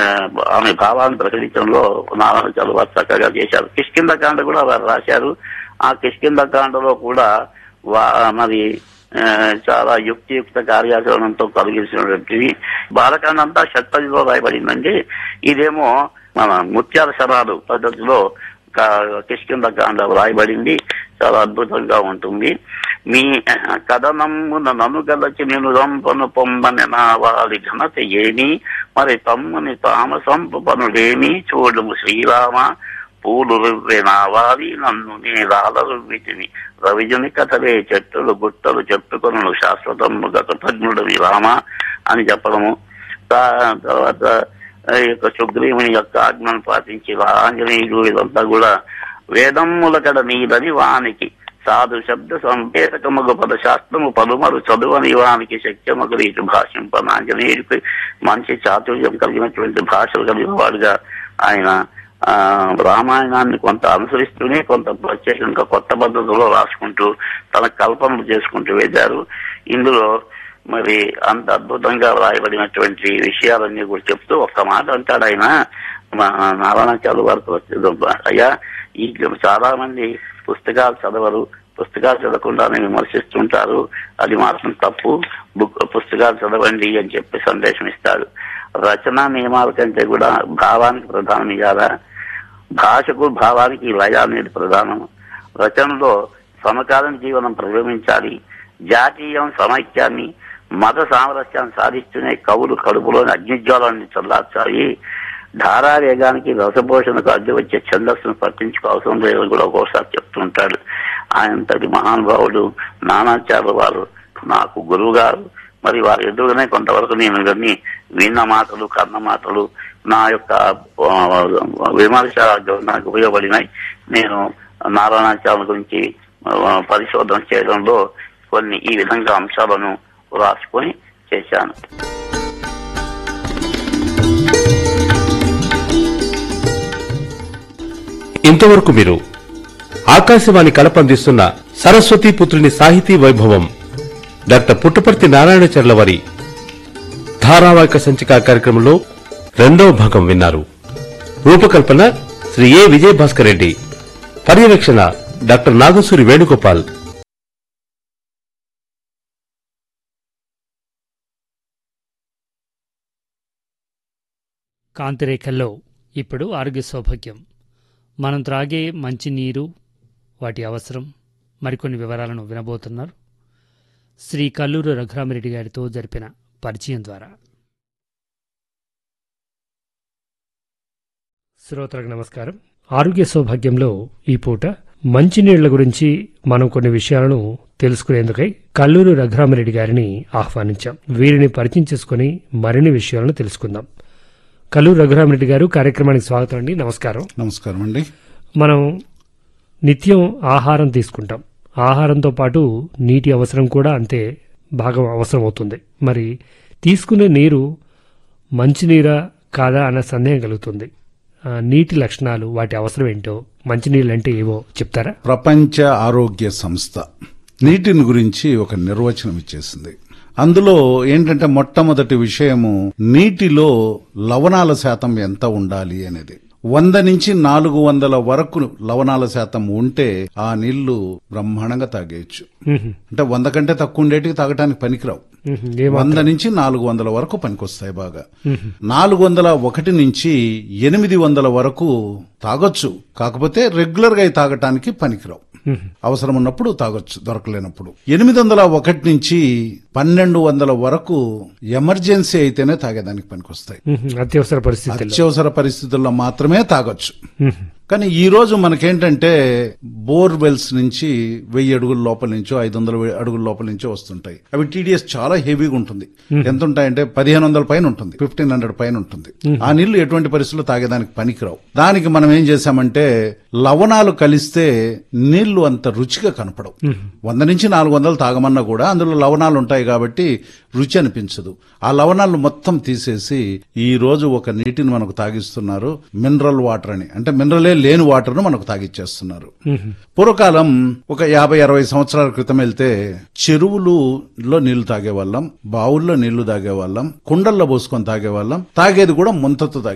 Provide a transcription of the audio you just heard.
ఆమె భావాన్ని ప్రకటించడంలో నారాయణాచార్య వారు చక్కగా చేశారు కిష్కిందకాండ కూడా వారు రాశారు ఆ కిష్కిందకాండలో కూడా వా- మరి ఆ, చాలా యుక్తియుక్త కార్యాచరణతో కలిగించినటువంటివి బాలకాండ అంతా షట్పదిలో రాయబడిందండి ఇదేమో మన ముత్యాల శరాలు పద్ధతిలో క- కిష్కిందకాండ రాయబడింది చాలా అద్భుతంగా ఉంటుంది మీ కథనమ్మున నన్ను గలచి నేను రంపను పొమ్మని నా వారి ఘనత ఏమి మరి తమ్ముని తామసంపు పనులేమి చూడము శ్రీరామ పూలు రువ్వే నా వారి నన్ను నీ రాల రువ్వితిని రవిజుని కథలే చెట్టులు గుట్టలు చెప్పుకొను శాశ్వతముగా కృతజ్ఞుడు రామ అని చెప్పడము తా- తర్వాత ఈ యొక్క సుగ్రీవుని యొక్క ఆజ్ఞను పాటించి ఆంజనేయుడు ఇదంతా కూడా వేదమ్ముల కడ నీదని వానికి సాధు శబ్ద సంకేతకముగు పద శాస్త్రము పలుమరు చదువని వానికి శక్యమగు రీతి భాషింపన ఆంజనేయుడికి మంచి చాతుర్యం కలిగినటువంటి భాషలు కలిగిన వాడుగా ఆయన ఆ రామాయణాన్ని కొంత అనుసరిస్తూనే కొంత ప్రత్యేకంగా కొత్త పద్ధతిలో రాసుకుంటూ తన కల్పనలు చేసుకుంటూ వెళ్ళారు ఇందులో మరి అంత అద్భుతంగా రాయబడినటువంటి విషయాలన్నీ కూడా చెప్తూ ఒక్క మాట అంటాడు ఆయన మా నారాయణాచార్య వారితో వచ్చేది అయ్యా ఈ చాలా మంది పుస్తకాలు చదవరు పుస్తకాలు చదవకుండానే విమర్శిస్తుంటారు అది మాత్రం తప్పు బుక్ పుస్తకాలు చదవండి అని చెప్పి సందేశం ఇస్తాడు రచనా నియమాల కంటే కూడా భావానికి ప్రధానం ఇవ్వాలా భాషకు భావానికి లయ అనేది ప్రధానం రచనలో సమకాలీన జీవనం ప్రవేశించాలి జాతీయం సమైక్యాన్ని మత సామరస్యాన్ని సాధిస్తూనే కవులు కడుపులోని అగ్నిజ్వాలని చల్లార్చాలి ధారావేగానికి రసపోషణకు అడ్డు వచ్చే ఛందస్సును పట్టించుకో అవసరం లేదని కూడా ఒక్కోసారి చెప్తుంటాడు ఆయనంతటి మహానుభావుడు నానాచార్య వారు నాకు గురువు గారు మరి వారి ఎదురుగానే కొంతవరకు నేను ఇవన్నీ విన్న మాటలు కన్న మాటలు నా యొక్క ఆ, విమర్శ నాకు ఉపయోగపడినాయి నేను నారాయణాచార్య గురించి ఆ, పరిశోధన చేయడంలో కొన్ని ఈ విధంగా అంశాలను రాసుకొని చేశాను ఇంతవరకు మీరు ఆకాశవాణి కలపందిస్తున్న సరస్వతీ పుత్రుని సాహితీ వైభవం డాక్టర్ పుట్టపర్తి నారాయణచర్ల వారి ధారావాహిక సంచిక కార్యక్రమంలో రెండవ భాగం విన్నారు రూపకల్పన శ్రీ ఏ విజయభాస్కర్ రెడ్డి పర్యవేక్షణ డాక్టర్ నాగసూరి వేణుగోపాల్ కాంతిరేఖల్లో ఇప్పుడు ఆరోగ్య సౌభాగ్యం మనం త్రాగే మంచినీరు వాటి అవసరం మరికొన్ని వివరాలను వినబోతున్నారు శ్రీ కల్లూరు రఘురామిరెడ్డి గారితో జరిపిన పరిచయం ద్వారా శ్రోతలకు నమస్కారం ఆరోగ్య సౌభాగ్యంలో ఈ పూట మంచినీళ్ల గురించి మనం కొన్ని విషయాలను తెలుసుకునేందుకై కల్లూరు రఘురామిరెడ్డి గారిని ఆహ్వానించాం వీరిని పరిచయం చేసుకుని మరిన్ని విషయాలను తెలుసుకుందాం కల్లూరు రఘురామిరెడ్డి గారు కార్యక్రమానికి స్వాగతం అండి నమస్కారం నమస్కారం అండి మనం నిత్యం ఆహారం తీసుకుంటాం ఆహారంతో పాటు నీటి అవసరం కూడా అంతే బాగా అవసరం అవుతుంది మరి తీసుకునే నీరు మంచినీరా కాదా అన్న సందేహం కలుగుతుంది ఆ, నీటి లక్షణాలు వాటి అవసరం ఏంటో మంచినీళ్ళు అంటే ఏవో చెప్తారా ప్రపంచ ఆరోగ్య సంస్థ నీటిని గురించి ఒక నిర్వచనం ఇచ్చేసింది అందులో ఏంటంటే మొట్టమొదటి విషయము నీటిలో లవణాల శాతం ఎంత ఉండాలి అనేది వంద నుంచి నాలుగు వందల వరకు లవణాల శాతం ఉంటే ఆ నీళ్లు బ్రహ్మాండంగా తాగేయచ్చు మ్హూ. అంటే వంద కంటే తక్కువ ఉండేటివి తాగటానికి పనికిరావు మ్హూ. ఏమో వంద నుంచి నాలుగు వందల వరకు పనికొస్తాయి బాగా నాలుగు వందల ఒకటి నుంచి ఎనిమిది వందల వరకు తాగొచ్చు కాకపోతే రెగ్యులర్ గా అవి తాగటానికి పనికిరావు అవసరం ఉన్నప్పుడు తాగొచ్చు దొరకలేనప్పుడు ఎనిమిది వందల ఒకటి నుంచి పన్నెండు వందల వరకు ఎమర్జెన్సీ అయితేనే తాగేదానికి పనికొస్తాయి మ్హూ. అత్యవసర పరిస్థితుల్లో అత్యవసర పరిస్థితుల్లో మాత్రమే తాగొచ్చు మ్హూ. కానీ ఈ రోజు మనకేంటంటే బోర్ వెల్స్ నుంచి వెయ్యి అడుగుల లోపల నుంచో ఐదు వందల అడుగుల లోపల నుంచో వస్తుంటాయి అవి టీడీఎస్ చాలా హెవీగా ఉంటుంది ఎంత ఉంటాయంటే పదిహేను వందల పైన ఉంటుంది ఫిఫ్టీన్ హండ్రెడ్ పైన ఉంటుంది ఆ నీళ్లు ఎటువంటి పరిస్థితుల్లో తాగేదానికి పనికిరావు దానికి మనం ఏం చేశామంటే లవణాలు కలిస్తే నీళ్లు అంత రుచిగా కనపడవు వంద నుంచి నాలుగు వందలు తాగమన్నా కూడా అందులో లవణాలు ఉంటాయి కాబట్టి రుచి అనిపించదు ఆ లవణాలు మొత్తం తీసేసి ఈ రోజు ఒక నీటిని మనకు తాగిస్తున్నారు మినరల్ వాటర్ అని అంటే మినరలే లేని వాటర్ ను మనకు తాగిచ్చేస్తున్నారు పూర్వకాలం ఒక యాభై అరవై సంవత్సరాల క్రితం వెళ్తే చెరువులులో నీళ్లు తాగేవాళ్ళం బావుల్లో నీళ్లు తాగేవాళ్ళం కుండల్లో పోసుకొని తాగేవాళ్ళం తాగేది కూడా ముంతతో తాగే